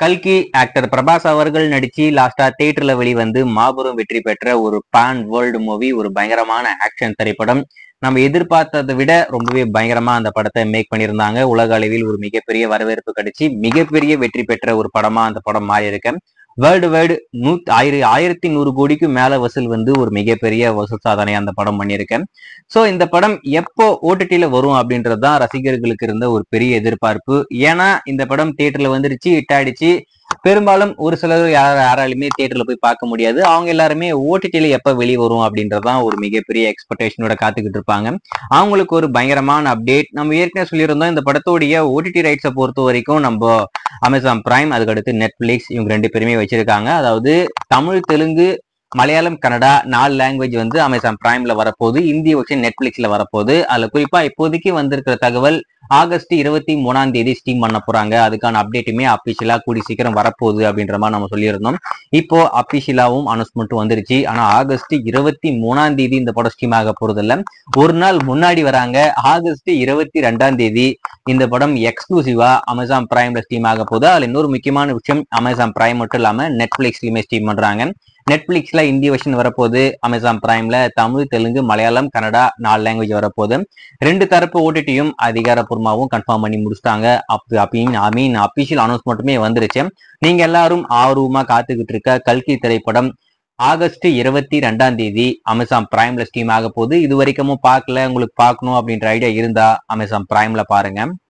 கல்கி ஆக்டர் பிரபாஸ் அவர்கள் நடிச்சு லாஸ்டா தியேட்டர்ல வெளிவந்து மாபெரும் வெற்றி பெற்ற ஒரு பான் வேர்ல்டு மூவி ஒரு பயங்கரமான ஆக்ஷன் திரைப்படம் நம்ம எதிர்பார்த்ததை விட ரொம்பவே பயங்கரமா அந்த படத்தை மேக் பண்ணியிருந்தாங்க உலக அளவில் ஒரு மிகப்பெரிய வரவேற்பு கிடைச்சி மிகப்பெரிய வெற்றி பெற்ற ஒரு படமா அந்த படம் மாறி இருக்கு வேர்ல்டு வைடு நூ ஆயிர ஆயிரத்தி நூறு கோடிக்கு மேல வசூல் வந்து ஒரு மிகப்பெரிய வசூல் சாதனை அந்த படம் பண்ணியிருக்கேன் சோ இந்த படம் எப்போ ஓடிடியில வரும் அப்படின்றது தான் ரசிகர்களுக்கு இருந்த ஒரு பெரிய எதிர்பார்ப்பு ஏன்னா இந்த படம் தியேட்டர்ல வந்துருச்சு ஹிட் ஆயிடுச்சு பெரும்பாலும் ஒரு சிலர் யார யாராலுமே தியேட்டர்ல போய் பார்க்க முடியாது அவங்க எல்லாருமே ஓடிடியில எப்ப வெளியே வரும் அப்படின்றதான் ஒரு மிகப்பெரிய எக்ஸ்பெக்டேஷனோட காத்துக்கிட்டு இருப்பாங்க அவங்களுக்கு ஒரு பயங்கரமான அப்டேட் நம்ம ஏற்கனவே சொல்லியிருந்தோம் இந்த படத்தோடைய ஓடிடி ரைட்ஸை பொறுத்த வரைக்கும் நம்ம அமேசான் பிரைம் அதுக்கடுத்து நெட்ஃபிளிக்ஸ் இவங்க ரெண்டு பேருமே வச்சிருக்காங்க அதாவது தமிழ் தெலுங்கு மலையாளம் கன்னடா நாலு லாங்குவேஜ் வந்து அமேசான் பிரைம்ல வரப்போகுது இந்தி வச்சு நெட்ஃபிளிக்ஸ்ல வரப்போகுது அதுல குறிப்பா இப்போதைக்கு வந்திருக்கிற தகவல் ஆகஸ்ட் இருபத்தி மூணாம் தேதி ஸ்டீம் பண்ண போறாங்க அதுக்கான அப்டேட்டுமே அபிஷியலா கூடி சீக்கிரம் வரப்போகுது அப்படின்ற மாதிரி நம்ம சொல்லியிருந்தோம் இப்போ அபிஷியலாவும் அனௌன்ஸ்மெண்ட் வந்துருச்சு ஆனா ஆகஸ்ட் இருபத்தி மூணாம் தேதி இந்த படம் ஸ்டீம் ஆக போறது இல்ல ஒரு நாள் முன்னாடி வராங்க ஆகஸ்ட் இருபத்தி ரெண்டாம் தேதி இந்த படம் எக்ஸ்க்ளூசிவா அமேசான் பிரைம்ல ஸ்டீம் ஆக போகுது அதுல இன்னொரு முக்கியமான விஷயம் அமேசான் பிரைம் மட்டும் இல்லாம நெட்ஃபிளிக்ஸ்லயுமே ஸ்டீம் பண்றாங்க நெட்ஃபிளிக்ஸ்ல ஹிந்தி வெர்ஷன் வரப்போகுது அமேசான் பிரைம்ல தமிழ் தெலுங்கு மலையாளம் கன்னடா நாலு லாங்குவேஜ் வரப்போகுது ரெண்டு தரப்பு ஓடிடியும் அதிகாரப்பூர்வமாகவும் கன்ஃபார்ம் பண்ணி முடிச்சிட்டாங்க அப்ப அப்பயும் ஐ மீன் அபிஷியல் அனௌன்ஸ்மெண்ட்டுமே வந்துருச்சு நீங்க எல்லாரும் ஆர்வமா காத்துக்கிட்டு இருக்க கல்கி திரைப்படம் ஆகஸ்ட் இருபத்தி ரெண்டாம் தேதி அமேசான் பிரைம்ல ஸ்டீம் ஆக போகுது இது வரைக்கும் பார்க்கல உங்களுக்கு பார்க்கணும் அப்படின்ற ஐடியா இருந்தா அமேசான் பிரைம்ல பாருங்க